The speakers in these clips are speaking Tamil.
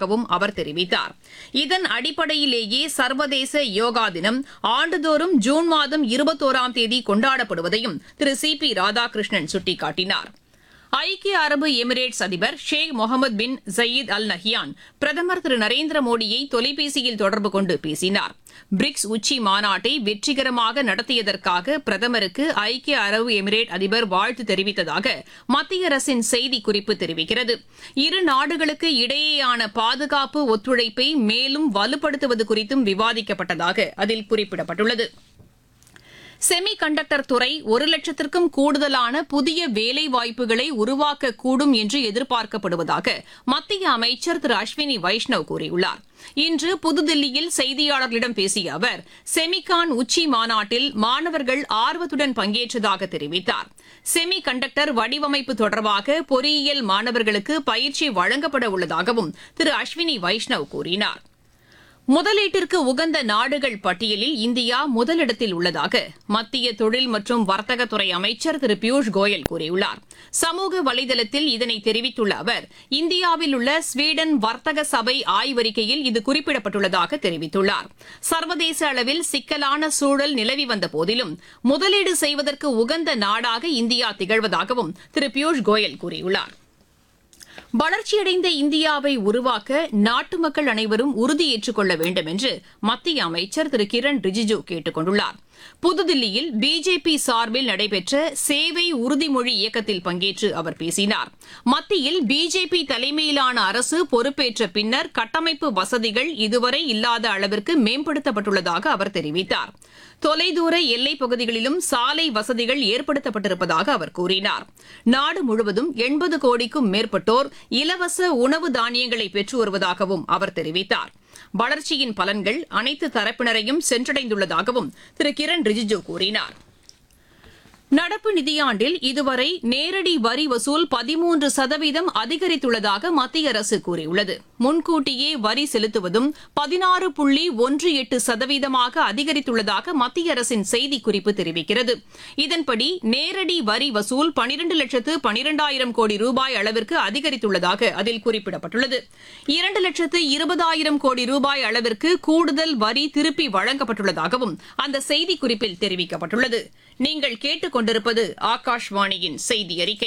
வருவதாகவும் அவர் தெரிவித்தார் இதன் அடிப்படையிலேயே சர்வதேச யோகா தினம் ஆண்டுதோறும் ஜூன் மாதம் இருபத்தோராம் தேதி கொண்டாடப்படுவதையும் திரு சி பி ராதாகிருஷ்ணன் சுட்டிக்காட்டினார் ஐக்கிய அரபு எமிரேட்ஸ் அதிபர் ஷேக் முகமது பின் ஜயீத் அல் நஹ்யான் பிரதமர் திரு நரேந்திர மோடியை தொலைபேசியில் தொடர்பு கொண்டு பேசினார் பிரிக்ஸ் உச்சி மாநாட்டை வெற்றிகரமாக நடத்தியதற்காக பிரதமருக்கு ஐக்கிய அரபு எமிரேட் அதிபர் வாழ்த்து தெரிவித்ததாக மத்திய அரசின் செய்திக்குறிப்பு தெரிவிக்கிறது இரு நாடுகளுக்கு இடையேயான பாதுகாப்பு ஒத்துழைப்பை மேலும் வலுப்படுத்துவது குறித்தும் விவாதிக்கப்பட்டதாக அதில் குறிப்பிடப்பட்டுள்ளது செமி கண்டக்டர் துறை ஒரு லட்சத்திற்கும் கூடுதலான புதிய வேலை வாய்ப்புகளை உருவாக்கக்கூடும் என்று எதிர்பார்க்கப்படுவதாக மத்திய அமைச்சர் திரு அஸ்வினி வைஷ்ணவ் கூறியுள்ளார் இன்று புதுதில்லியில் செய்தியாளர்களிடம் பேசிய அவர் செமிகான் உச்சி மாநாட்டில் மாணவர்கள் ஆர்வத்துடன் பங்கேற்றதாக தெரிவித்தார் செமி கண்டக்டர் வடிவமைப்பு தொடர்பாக பொறியியல் மாணவர்களுக்கு பயிற்சி வழங்கப்பட உள்ளதாகவும் திரு அஸ்வினி வைஷ்ணவ் கூறினார் முதலீட்டிற்கு உகந்த நாடுகள் பட்டியலில் இந்தியா முதலிடத்தில் உள்ளதாக மத்திய தொழில் மற்றும் வர்த்தகத்துறை அமைச்சர் திரு பியூஷ் கோயல் கூறியுள்ளார் சமூக வலைதளத்தில் இதனை தெரிவித்துள்ள அவர் இந்தியாவில் உள்ள ஸ்வீடன் வர்த்தக சபை ஆய்வறிக்கையில் இது குறிப்பிடப்பட்டுள்ளதாக தெரிவித்துள்ளார் சர்வதேச அளவில் சிக்கலான சூழல் நிலவி வந்த போதிலும் முதலீடு செய்வதற்கு உகந்த நாடாக இந்தியா திகழ்வதாகவும் திரு பியூஷ் கோயல் கூறியுள்ளார் வளர்ச்சியடைந்த இந்தியாவை உருவாக்க நாட்டு மக்கள் அனைவரும் உறுதியேற்றுக் கொள்ள வேண்டும் என்று மத்திய அமைச்சர் திரு கிரண் ரிஜிஜு கேட்டுக் கொண்டுள்ளார் புதுதில்லியில் பிஜேபி சார்பில் நடைபெற்ற சேவை உறுதிமொழி இயக்கத்தில் பங்கேற்று அவர் பேசினார் மத்தியில் பிஜேபி தலைமையிலான அரசு பொறுப்பேற்ற பின்னர் கட்டமைப்பு வசதிகள் இதுவரை இல்லாத அளவிற்கு மேம்படுத்தப்பட்டுள்ளதாக அவர் தெரிவித்தார் தொலைதூர எல்லைப் பகுதிகளிலும் சாலை வசதிகள் ஏற்படுத்தப்பட்டிருப்பதாக அவர் கூறினார் நாடு முழுவதும் எண்பது கோடிக்கும் மேற்பட்டோர் இலவச உணவு தானியங்களை பெற்று வருவதாகவும் அவர் தெரிவித்தார் வளர்ச்சியின் பலன்கள் அனைத்து தரப்பினரையும் சென்றடைந்துள்ளதாகவும் திரு கிரண் ரிஜிஜு கூறினார் நடப்பு நிதியாண்டில் இதுவரை நேரடி வரி வசூல் பதிமூன்று சதவீதம் அதிகரித்துள்ளதாக மத்திய அரசு கூறியுள்ளது முன்கூட்டியே வரி செலுத்துவதும் பதினாறு புள்ளி ஒன்று எட்டு சதவீதமாக அதிகரித்துள்ளதாக மத்திய அரசின் செய்திக்குறிப்பு தெரிவிக்கிறது இதன்படி நேரடி வரி வசூல் பனிரண்டு லட்சத்து பனிரெண்டாயிரம் கோடி ரூபாய் அளவிற்கு அதிகரித்துள்ளதாக அதில் குறிப்பிடப்பட்டுள்ளது இரண்டு லட்சத்து இருபதாயிரம் கோடி ரூபாய் அளவிற்கு கூடுதல் வரி திருப்பி வழங்கப்பட்டுள்ளதாகவும் அந்த செய்திக்குறிப்பில் தெரிவிக்கப்பட்டுள்ளது நீங்கள் கேட்டுக் கொண்டிருப்பது ஆகாஷ்வாணியின் செய்தி அறிக்கை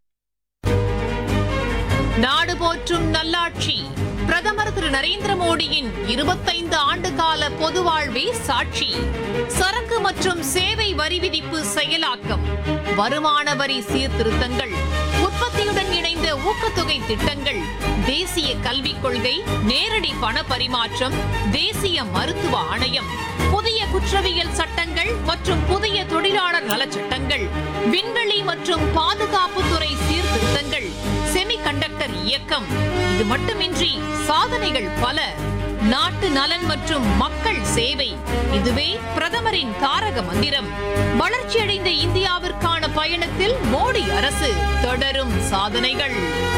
நாடு போற்றும் நல்லாட்சி பிரதமர் திரு நரேந்திர மோடியின் இருபத்தைந்து ஆண்டு கால பொது வாழ்வே சாட்சி சரக்கு மற்றும் சேவை வரி விதிப்பு செயலாக்கம் வருமான வரி சீர்திருத்தங்கள் உற்பத்தியுடன் இணைந்த ஊக்கத்தொகை திட்டங்கள் தேசிய கல்விக் கொள்கை நேரடி பண பரிமாற்றம் தேசிய மருத்துவ ஆணையம் புதிய குற்றவியல் சட்டங்கள் மற்றும் புதிய தொழிலாளர் நலச்சட்டங்கள் விண்வெளி மற்றும் பாதுகாப்புத்துறை சீர்திருத்தங்கள் செமி கண்டக்டர் இயக்கம் இது மட்டுமின்றி சாதனைகள் பல நாட்டு நலன் மற்றும் மக்கள் சேவை இதுவே பிரதமரின் தாரக மந்திரம் வளர்ச்சியடைந்த இந்தியாவிற்கான பயணத்தில் மோடி அரசு தொடரும் சாதனைகள்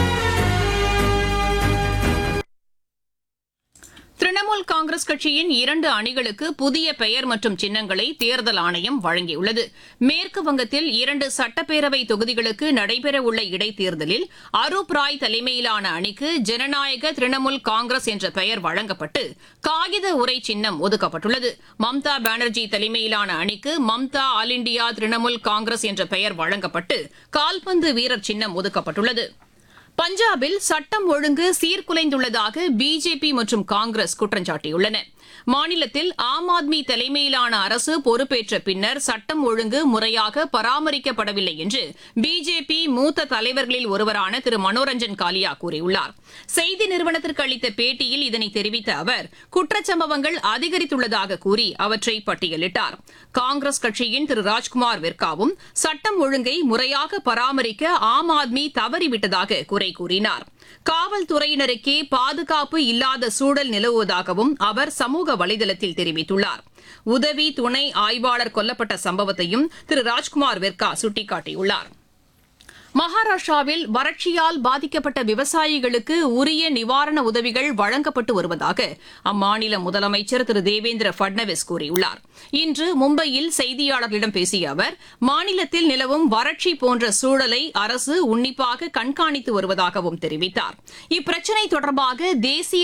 திரிணாமுல் காங்கிரஸ் கட்சியின் இரண்டு அணிகளுக்கு புதிய பெயர் மற்றும் சின்னங்களை தேர்தல் ஆணையம் வழங்கியுள்ளது மேற்கு வங்கத்தில் இரண்டு சட்டப்பேரவை தொகுதிகளுக்கு நடைபெறவுள்ள இடைத்தேர்தலில் அரூப் ராய் தலைமையிலான அணிக்கு ஜனநாயக திரிணாமுல் காங்கிரஸ் என்ற பெயர் வழங்கப்பட்டு காகித உரை சின்னம் ஒதுக்கப்பட்டுள்ளது மம்தா பானர்ஜி தலைமையிலான அணிக்கு மம்தா ஆல் இண்டியா திரிணாமுல் காங்கிரஸ் என்ற பெயர் வழங்கப்பட்டு கால்பந்து வீரர் சின்னம் ஒதுக்கப்பட்டுள்ளது பஞ்சாபில் சட்டம் ஒழுங்கு சீர்குலைந்துள்ளதாக பிஜேபி மற்றும் காங்கிரஸ் குற்றம் சாட்டியுள்ளன மாநிலத்தில் ஆம் ஆத்மி தலைமையிலான அரசு பொறுப்பேற்ற பின்னர் சட்டம் ஒழுங்கு முறையாக பராமரிக்கப்படவில்லை என்று பிஜேபி மூத்த தலைவர்களில் ஒருவரான திரு மனோரஞ்சன் காலியா கூறியுள்ளார் செய்தி நிறுவனத்திற்கு அளித்த பேட்டியில் இதனை தெரிவித்த அவர் குற்றச்சம்பவங்கள் அதிகரித்துள்ளதாக கூறி அவற்றை பட்டியலிட்டார் காங்கிரஸ் கட்சியின் திரு ராஜ்குமார் விர்காவும் சட்டம் ஒழுங்கை முறையாக பராமரிக்க ஆம் ஆத்மி தவறிவிட்டதாக குறை கூறினார் காவல்துறையினருக்கே பாதுகாப்பு இல்லாத சூழல் நிலவுவதாகவும் அவர் சமூக வலைதளத்தில் தெரிவித்துள்ளார் உதவி துணை ஆய்வாளர் கொல்லப்பட்ட சம்பவத்தையும் திரு ராஜ்குமார் வெர்கா சுட்டிக்காட்டியுள்ளார் மகாராஷ்டிராவில் வறட்சியால் பாதிக்கப்பட்ட விவசாயிகளுக்கு உரிய நிவாரண உதவிகள் வழங்கப்பட்டு வருவதாக அம்மாநில முதலமைச்சர் திரு தேவேந்திர பட்னவிஸ் கூறியுள்ளார் இன்று மும்பையில் செய்தியாளர்களிடம் பேசிய அவர் மாநிலத்தில் நிலவும் வறட்சி போன்ற சூழலை அரசு உன்னிப்பாக கண்காணித்து வருவதாகவும் தெரிவித்தார் இப்பிரச்சினை தொடர்பாக தேசிய